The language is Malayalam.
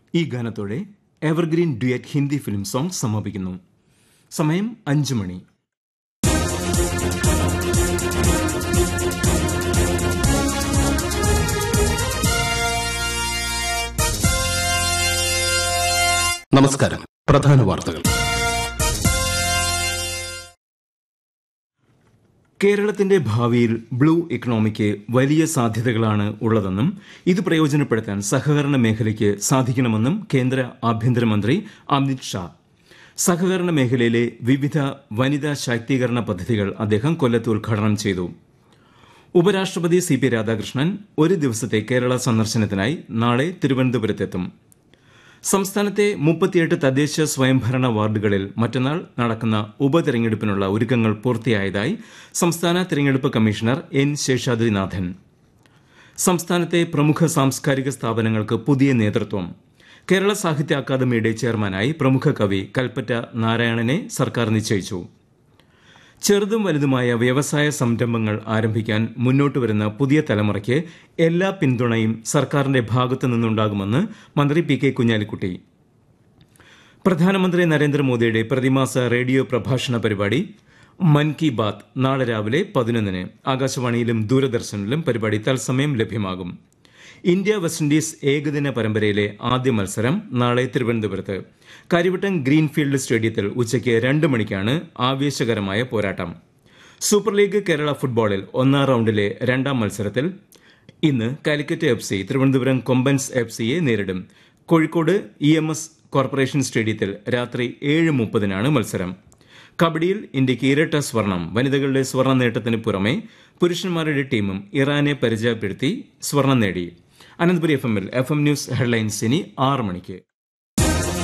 ഈ ഗാനത്തോടെ evergreen duet Hindi film song സമാപിക്കുന്നു സമയം അഞ്ചു മണി നമസ്കാരം പ്രധാന വാർത്തകൾ കേരളത്തിന്റെ ഭാവിയിൽ ബ്ലൂ ഇക്കണോമിക്ക് വലിയ സാധ്യതകളാണ് ഉള്ളതെന്നും ഇത് പ്രയോജനപ്പെടുത്താൻ സഹകരണ മേഖലയ്ക്ക് സാധിക്കണമെന്നും കേന്ദ്ര ആഭ്യന്തരമന്ത്രി അമിത് ഷാ സഹകരണ മേഖലയിലെ വിവിധ വനിതാ ശാക്തീകരണ പദ്ധതികൾ അദ്ദേഹം കൊല്ലത്ത് ഉദ്ഘാടനം ചെയ്തു ഉപരാഷ്ട്രപതി സി പി രാധാകൃഷ്ണൻ ഒരു ദിവസത്തെ കേരള സന്ദർശനത്തിനായി നാളെ തിരുവനന്തപുരത്തെത്തും സംസ്ഥാനത്തെ മുപ്പത്തിയെട്ട് തദ്ദേശ സ്വയംഭരണ വാർഡുകളിൽ മറ്റന്നാൾ നടക്കുന്ന ഉപതെരഞ്ഞെടുപ്പിനുള്ള ഒരുക്കങ്ങൾ പൂർത്തിയായതായി സംസ്ഥാന തെരഞ്ഞെടുപ്പ് കമ്മീഷണർ എൻ ശേഷാദ്രിനാഥൻ സംസ്ഥാനത്തെ പ്രമുഖ സാംസ്കാരിക സ്ഥാപനങ്ങൾക്ക് പുതിയ നേതൃത്വം കേരള സാഹിത്യ അക്കാദമിയുടെ ചെയർമാനായി പ്രമുഖ കവി കൽപ്പറ്റ നാരായണനെ സർക്കാർ നിശ്ചയിച്ചു ചെറുതും വലുതുമായ വ്യവസായ സംരംഭങ്ങൾ ആരംഭിക്കാൻ മുന്നോട്ട് വരുന്ന പുതിയ തലമുറയ്ക്ക് എല്ലാ പിന്തുണയും സർക്കാരിന്റെ ഭാഗത്തു നിന്നുണ്ടാകുമെന്ന് മന്ത്രി പി കെ കുഞ്ഞാലിക്കുട്ടി പ്രധാനമന്ത്രി നരേന്ദ്രമോദിയുടെ പ്രതിമാസ റേഡിയോ പ്രഭാഷണ പരിപാടി മൻ കി ബാത് നാളെ രാവിലെ പതിനൊന്നിന് ആകാശവാണിയിലും ദൂരദർശനിലും പരിപാടി തത്സമയം ലഭ്യമാകും ഇന്ത്യ വെസ്റ്റ് ഇൻഡീസ് ഏകദിന പരമ്പരയിലെ ആദ്യ മത്സരം നാളെ തിരുവനന്തപുരത്ത് കരിവട്ടം ഗ്രീൻഫീൽഡ് സ്റ്റേഡിയത്തിൽ ഉച്ചയ്ക്ക് രണ്ട് മണിക്കാണ് ആവേശകരമായ പോരാട്ടം സൂപ്പർ ലീഗ് കേരള ഫുട്ബോളിൽ ഒന്നാം റൌണ്ടിലെ രണ്ടാം മത്സരത്തിൽ ഇന്ന് Calicut F C Thiruvananthapuram Kombans F സിയെ നേരിടും Kozhikode E M S corporation സ്റ്റേഡിയത്തിൽ രാത്രി ഏഴ് മുപ്പതിനാണ് മത്സരം കബഡിയിൽ ഇന്ത്യയ്ക്ക് ഇരട്ട സ്വർണം വനിതകളുടെ സ്വർണ്ണ നേട്ടത്തിന് പുറമെ പുരുഷന്മാരുടെ ടീമും ഇറാനെ പരിചയപ്പെടുത്തി സ്വർണം നേടി അനന്തപുരി എഫ് എമ്മിൽ എഫ് എം ന്യൂസ് ഹെഡ്ലൈൻസ് ഇനി ആറ് മണിക്ക്